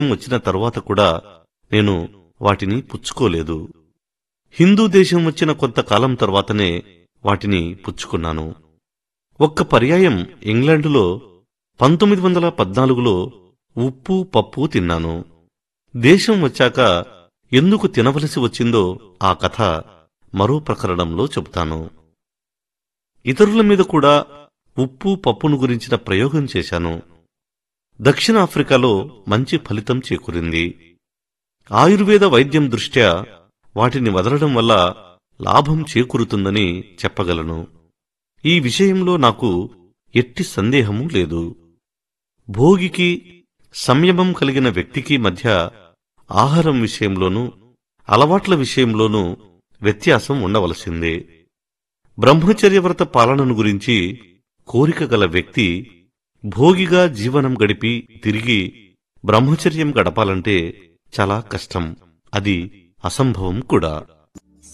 వచ్చిన తరువాత కూడా నేను వాటిని పుచ్చుకోలేదు హిందూ దేశం వచ్చిన కొంతకాలం తర్వాతనే వాటిని పుచ్చుకున్నాను ఒక్క పర్యాయం ఇంగ్లాండులో పంతొమ్మిది వందల పద్నాలుగులో ఉప్పు పప్పు తిన్నాను దేశం వచ్చాక ఎందుకు తినవలసి వచ్చిందో ఆ కథ మరో ప్రకరణంలో చెబుతాను ఇతరుల మీద కూడా ఉప్పు పప్పును గురించిన ప్రయోగం చేశాను దక్షిణాఫ్రికాలో మంచి ఫలితం చేకూరింది ఆయుర్వేద వైద్యం దృష్ట్యా వాటిని వదలడం వల్ల లాభం చేకూరుతుందని చెప్పగలను ఈ విషయంలో నాకు ఎట్టి సందేహమూ లేదు భోగికి సంయమం కలిగిన వ్యక్తికి మధ్య ఆహారం విషయంలోనూ అలవాట్ల విషయంలోనూ వ్యత్యాసం ఉండవలసిందే బ్రహ్మచర్యవ్రత పాలనను గురించి కోరిక గల వ్యక్తి భోగిగా జీవనం గడిపి తిరిగి బ్రహ్మచర్యం గడపాలంటే చాలా కష్టం అది అసంభవం కూడా